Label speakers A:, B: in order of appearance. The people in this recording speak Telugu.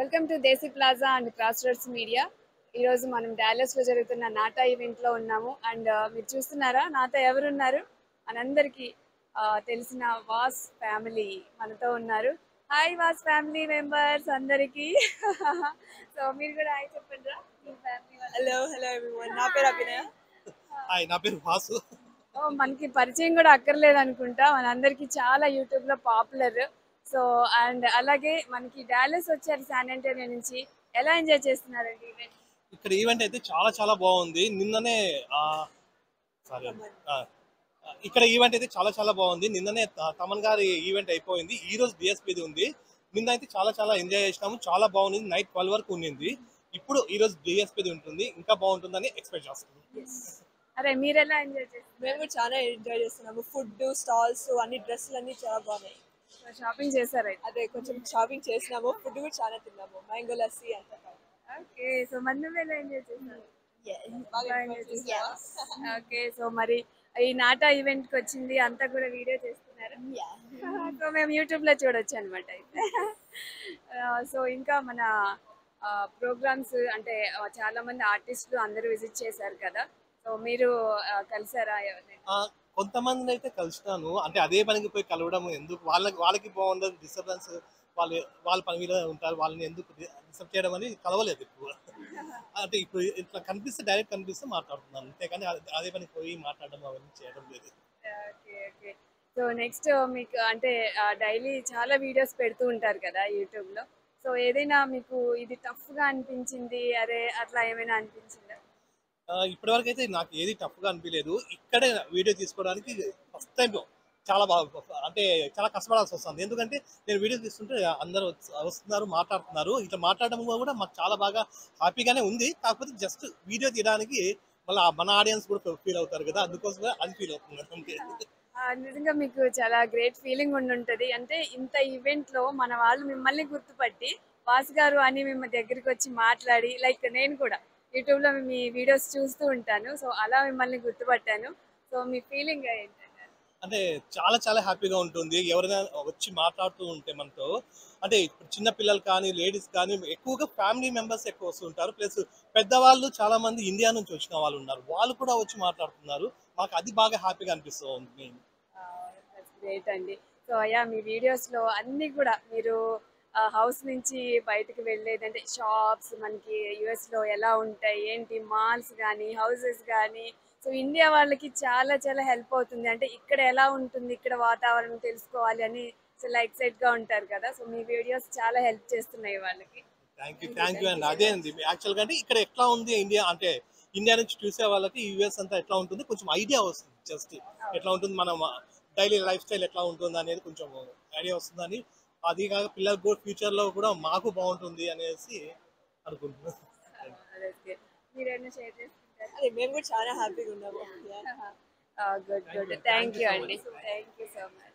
A: Welcome to Desi Plaza and Cross Roads Media ఈరోజు మనం డాలస్ లో జరుగుతున్న నాటా ఈవెంట్ లో ఉన్నాము అండ్ మీరు చూస్తున్నారా నాతో ఎవరున్నారు మనందరికీ ఆ, తెలిసిన వాస్ ఫ్యామిలీ మనతో ఉన్నారు హాయ్ వాస్ ఫ్యామిలీ మెంబర్స్ అందరికీ సో మీరు కూడా హాయ్ చెప్పండి రా మీ ఫ్యామిలీ
B: హలో హలో ఎవ్రీవన్ నా పేరు అభినయ
C: హాయ్ నా పేరు వాసు
A: ఓ మనకి పరిచయం కూడా అక్కర్లేదు అనుకుంటా మనందరికీ చాలా యూట్యూబ్ లో పాపులర్ సో అండ్ అలాగే మనకి డాలస్ వచ్చారు శాన్ అంటోనియో నుంచి ఎలా ఎంజాయ్ చేస్తున్నారండి ఈవెంట్
C: ఇక్కడ ఈవెంట్ అయితే చాలా చాలా బాగుంది నిన్ననే సారీ ఇక్కడ ఈవెంట్ అయితే చాలా చాలా బాగుంది నిన్ననే త- తమన్ గారి ఈవెంట్ అయిపోయింది ఈ రోజు డిఎస్పీది ఉంది నిన్న అయితే చాలా చాలా ఎంజాయ్ చేసినాము చాలా బాగుంది నైట్ ట్వెల్వ్ వరకు ఉండింది ఇప్పుడు ఈ రోజు డిఎస్పీది ఉంటుంది ఇంకా బాగుంటుందని ఎక్స్పెక్ట్ చేస్తున్నాం
A: అరే మీరు ఎలా ఎంజాయ్ చేస్తున్నారు
B: మేము కూడా చాలా ఎంజాయ్ చేస్తున్నాము ఫుడ్ స్టాల్స్ అన్ని డ్రెస్సులు అన్ని చాలా బాగున్నాయి
A: షాపింగ్ చేశారైతే
B: అదే కొంచెం షాపింగ్ చేసినాము ఫుడ్ కూడా చాలా తిన్నాము మ్యాంగో లస్సీ అంతా
A: ఓకే సో మందు ఎలా ఎంజాయ్ చేస్తున్నారు
B: బాగా
A: బాగా
B: enjoy
A: enjoy
B: చేస్తున్నాము.
A: ఓకే సో మరి ఈ నాటా ఈవెంట్ కి వచ్చింది అంతా కూడా వీడియో చేస్తున్నారు సో మేము యూట్యూబ్ లో చూడొచ్చు అనమాట అయితే సో ఇంకా మన ప్రోగ్రామ్స్ అంటే ఆ, చాలా మంది ఆర్టిస్టులు అందరూ విజిట్ చేశారు కదా సో మీరు ఆ, కలిసారా ఎవరినైనా?
C: ఆ, కొంతమందిని అయితే కలిసినాను అంటే అదే పనికి పోయి కలవడం ఎందుకు వాళ్ళకి వాళ్ళకి బాగుండదు డిస్టర్బెన్స్ వాళ్ళు వాళ్ళ పని మీద ఉంటారు వాళ్ళని ఎందుకు డిస్టర్బ్ చేయడం అని కలవలేదు ఎక్కువ అంటే ఇప్పుడు ఇట్లా కనిపిస్తే డైరెక్ట్ కనిపిస్తే మాట్లాడుతున్నాను అంతేకాని అదే- అదే పని పోయి మాట్లాడడం అవన్నీ చేయడం లేదు
A: ఓకే ఓకే సో నెక్స్ట్ మీకు అంటే డైలీ చాలా వీడియోస్ పెడుతూ ఉంటారు కదా యూట్యూబ్ లో సో ఏదైనా మీకు ఇది టఫ్ గా అనిపించింది అరే అట్లా ఏమైనా అనిపించిందా
C: ఆ, ఇప్పటివరకు అయితే నాకు ఏది టఫ్గా అనిపించలేదు ఇక్కడే వీడియో తీసుకోవడానికి ఫస్ట్ టైం చాలా బాగా అంటే చాలా కష్టపడాల్సి వస్తుంది ఎందుకంటే నేను వీడియో తీస్తుంటే అందరూ వస్తు- వస్తున్నారు మాట్లాడుతున్నారు ఇట్లా మాట్లాడడం కూడా మాకు చాలా బాగా హ్యాపీగానే ఉంది కాకపోతే జస్ట్ వీడియో తీయడానికి మళ్ళీ మన ఆడియన్స్ కూడా ఫీల్ అవుతారు కదా అందుకోసమే అది ఫీల్ అవుతుంది అంతే
A: ఆ, నిజంగా మీకు చాలా గ్రేట్ ఫీలింగ్ ఉండి ఉంటుంది అంటే ఇంత ఈవెంట్ లో మన వాళ్ళు మిమ్మల్ని గుర్తుపట్టి వాసు గారు అని మేము దగ్గరికి వచ్చి మాట్లాడి లైక్ నేను కూడా యూట్యూబ్ లో మీ వీడియోస్ చూస్తూ ఉంటాను సో అలా మిమ్మల్ని గుర్తుపట్టాను సో మీ ఫీలింగ్ ఏంటంటే
C: అంటే చాలా చాలా హ్యాపీగా ఉంటుంది ఎవరైనా వచ్చి మాట్లాడుతూ ఉంటే మనతో అంటే ఇప్పుడు చిన్న పిల్లలు కానీ లేడీస్ కానీ ఎక్కువగా ఫ్యామిలీ మెంబర్స్ ఎక్కువ వస్తుంటారు ప్లస్ పెద్దవాళ్ళు చాలా మంది ఇండియా నుంచి వచ్చిన వాళ్ళు ఉన్నారు వాళ్ళు కూడా వచ్చి మాట్లాడుతున్నారు మాకు అది బాగా హ్యాపీగా అనిపిస్తూ ఉంది మెయిన్
A: గ్రేట్ అండి సో అయ్యా మీ వీడియోస్ లో అన్ని కూడా మీరు హౌస్ నుంచి బయటకు వెళ్ళేది అంటే షాప్స్ మనకి యుఎస్ లో ఎలా ఉంటాయి ఏంటి మాల్స్ కానీ హౌసెస్ కానీ సో ఇండియా వాళ్ళకి చాలా చాలా హెల్ప్ అవుతుంది అంటే ఇక్కడ ఎలా ఉంటుంది ఇక్కడ వాతావరణం తెలుసుకోవాలి అని చాలా ఎక్సైట్ గా ఉంటారు కదా సో మీ వీడియోస్ చాలా హెల్ప్ చేస్తున్నాయి వాళ్ళకి
C: థ్యాంక్ యూ థ్యాంక్ యూ అండి అదే అండి యాక్చువల్గా అంటే ఇక్కడ ఎట్లా ఉంది ఇండియా అంటే ఇండియా నుంచి చూసే వాళ్ళకి యూఎస్ అంతా ఎట్లా ఉంటుంది కొంచెం ఐడియా వస్తుంది జస్ట్ ఎట్లా ఉంటుంది మన డైలీ లైఫ్ స్టైల్ ఎట్లా ఉంటుంది అనేది కొంచెం ఐడియా వస్తుందని అది కాక పిల్లలకు కూడా ఫ్యూచర్లో కూడా మాకు బాగుంటుంది అనేసి అనుకుంటున్నాను
A: మీరేమైనా షేర్ చేసుకుంటారు
B: అదే మేము కూడా చాలా హ్యాపీగా ఉన్నాము Yeah.
A: Good good thank you అండి థ్యాంక్ యూ సో మచ్